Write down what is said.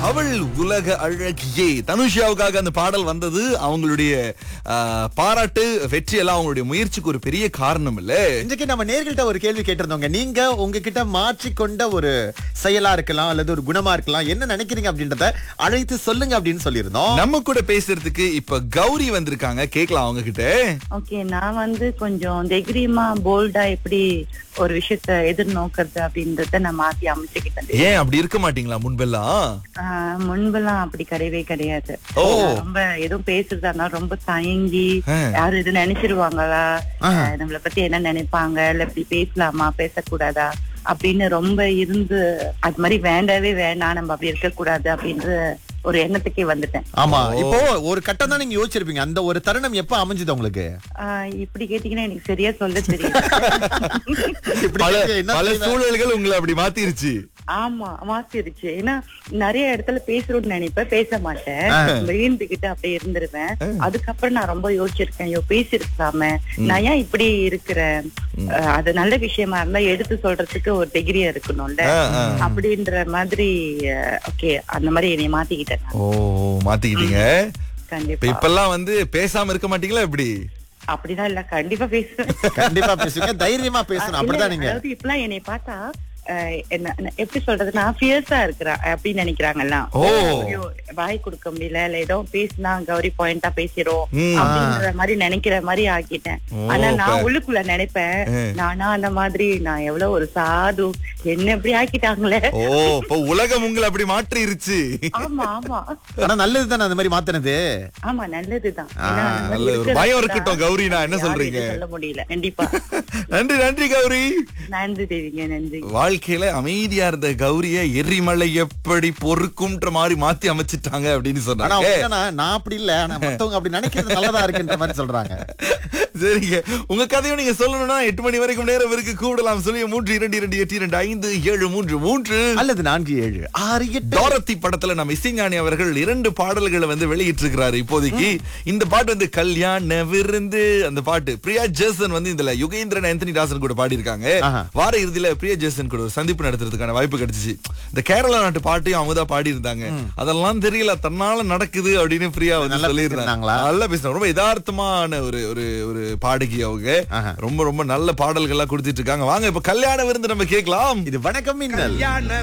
அவள் உலக அழகியே தனுஷியாவுக்காக அந்த பாடல் வந்தது அவங்களுடைய ஆ, பாராட்டு வெற்றி எல்லாம் அவங்களுடைய முயற்சிக்கு ஒரு பெரிய காரணம் இல்ல இன்றைக்கு நம்ம நேர்கள்ட்ட ஒரு கேள்வி கேட்டிருந்தோங்க நீங்க உங்ககிட்ட மாற்றிக்கொண்ட ஒரு செயலா இருக்கலாம் அல்லது ஒரு குணமா இருக்கலாம் என்ன நினைக்கிறீங்க அப்படின்றத அழைத்து சொல்லுங்க அப்படின்னு சொல்லியிருந்தோம் நம்ம கூட பேசுறதுக்கு இப்ப கௌரி வந்திருக்காங்க கேக்கலாம் அவங்க கிட்ட ஓகே நான் வந்து கொஞ்சம் தைரியமா போல்டா எப்படி ஒரு விஷயத்த எதிர்நோக்கிறது அப்படின்றத நான் மாத்தி அமைச்சுக்கிட்டேன் ஏன் அப்படி இருக்க மாட்டீங்களா முன்பெல்லாம் ஆஹ் முன்பெல்லாம் அப்படி கிடையவே கிடையாது ஓ. நான் ரொம்ப எதுவும் பேசுறதா இருந்தாலும் ரொம்ப தயங்கி ஆ. யாரும் எதுவும் நினைச்சிருவாங்களா ஆஹா. ஆஹ் நம்மள பத்தி என்ன நினைப்பாங்க இல்ல இப்படி பேசலாமா பேசக்கூடாதா அப்படின்னு ரொம்ப இருந்து அது மாதிரி வேண்டவே வேண்டாம் நம்ம அப்படி இருக்க கூடாது அப்படின்ற ஒரு எண்ணத்துக்கே வந்துட்டேன் ஆமா ஓ. இப்போ ஒரு கட்டம் தான் நீங்க யோசிச்சிருப்பீங்க அந்த ஒரு தருணம் எப்ப அமைஞ்சது உங்களுக்கு ஆஹ் இப்படி கேட்டீங்கன்னா எனக்கு சரியா சொல்ல தெரியும் இப்படி பல கேட்டீங்க, என்ன பல செய்வேன்? சூழல்கள் உங்களை அப்படி மாத்திருச்சு ஆமா மாத்திருச்சு ஏன்னா நிறைய இடத்துல பேசணும்னு நினைப்பேன் பேச மாட்டேன் விழுந்துகிட்டு அப்படியே இருந்துருவேன் அதுக்கப்புறம் நான் ரொம்ப யோசிச்சிருக்கேன் ஐயோ பேசிருக்கலாம நான் ஏன் இப்படி இருக்கிறேன் அஹ், அது நல்ல விஷயமா இருந்தா எடுத்து சொல்றதுக்கு ஒரு டிகிரியா இருக்கணும்ல ஆ, ஆ. அப்படின்ற மாதிரி ஓகே அந்த மாதிரி என்னை மாத்திக்கிட்டேன் நான். ஓ மாத்திக்கிட்டீங்க இப்ப கண்டிப்பா இப்பெல்லாம் வந்து பேசாம இருக்க மாட்டீங்களா எப்படி அப்படிதான் இல்ல கண்டிப்பா பேசுவேன் கண்டிப்பா பேசுங்க தைரியமா பேசணும் அப்படிதான் நீங்க அதாவது இப்பெல்லாம் என்னை பார்த்தா அஹ், என்ன என்ன- எப்படி சொல்றதுன்னா ஃபியர்ஸா இருக்கிறா அப்படின்னு நினைக்கிறாங்கல்ல ஓ. ஐயோ, வாய் கொடுக்க முடியல இல்ல ஏதோ பேசினா கௌரி பாயிண்டா பேசிரும் ம். அப்படின்ற மாதிரி நினைக்கிற மாதிரி ஆக்கிட்டேன் ஓ, ஆனா நான் இப்ப- உள்ளுக்குள்ள நினைப்பேன் ஆ. நானா அந்த மாதிரி நான் எவ்வளவு ஒரு சாது என்ன இப்படி ஆக்கிட்டாங்களே ஓ இப்ப உலகம் உங்களை அப்படி மாற்றிருச்சு ஆமா ஆமா ஆனா நல்லது தானே அந்த மாதிரி மாத்தினது ஆமா நல்லதுதான் ஆ, ஏன்னா அந்த மாதிரி நல்ல ஒரு இருக்கிறது பயம் தான் இருக்கட்டும், கௌரி, நான் என்ன யாரும் சொல்றீங்க? எதுவும் சொல்ல முடியல கண்டிப்பா நன்றி நன்றி கௌரி நன்றி தேவிங்க நன்றி வாழ்க்கையில அமைதியா இருந்த கௌரிய எரிமலை எப்படி பொறுக்கும்ன்ற மாதிரி மாத்தி அமைச்சிட்டாங்க அப்படின்னு ஆனா சொன்னாங்க அவங்க என்னன்னா, நான் அப்படி இல்ல ஆனா மத்தவங்க அப்படி நினைக்கிறது நல்லதா இருக்குன்ற மாதிரி சொல்றாங்க சரிங்க உங்க கதையும் நீங்க சொல்லணும்னா எட்டு மணி வரைக்கும் நேரம் இருக்கு கூடலாம் சொல்லி மூன்று இரண்டு இரண்டு எட்டு இரண்டு ஐந்து ஏழு மூன்று மூன்று அல்லது நான்கு ஏழு ஆறு எட்டு டோரத்தி படத்துல நம்ம இசைஞானி அவர்கள் இரண்டு பாடல்களை வந்து வெளியிட்டு இருக்கிறாரு இப்போதைக்கு இந்த பாட்டு வந்து கல்யாண விருந்து அந்த பாட்டு பிரியா ஜேசன் வந்து இதுல யுகேந்திரன் ஆந்தனி தாசன் கூட பாடியிருக்காங்க ஆஹா. வார இறுதியில பிரியா ஜேசன் கூட ஒரு சந்திப்பு நடத்துறதுக்கான வாய்ப்பு கிடைச்சிச்சு இந்த கேரளா நாட்டு பாட்டையும் அவங்க தான் பாடி இருந்தாங்க அதெல்லாம் தெரியல தன்னால நடக்குது அப்படின்னு பிரியா வந்து நல்லா சொல்லியிருந்தாங்களா பேசியிருந்தாங்களா? நல்லா பேசினாங்க ரொம்ப யதார்த்தமான ஒரு ஒரு ஒரு பாடகி அவங்க ஆஹா. ரொம்ப ரொம்ப நல்ல பாடல்கள்லாம் கொடுத்துட்டு இருக்காங்க வாங்க இப்ப கல்யாண விருந்து நம்ம கேட்கலாம் இது வணக்கம் மின்னல் கல்யாண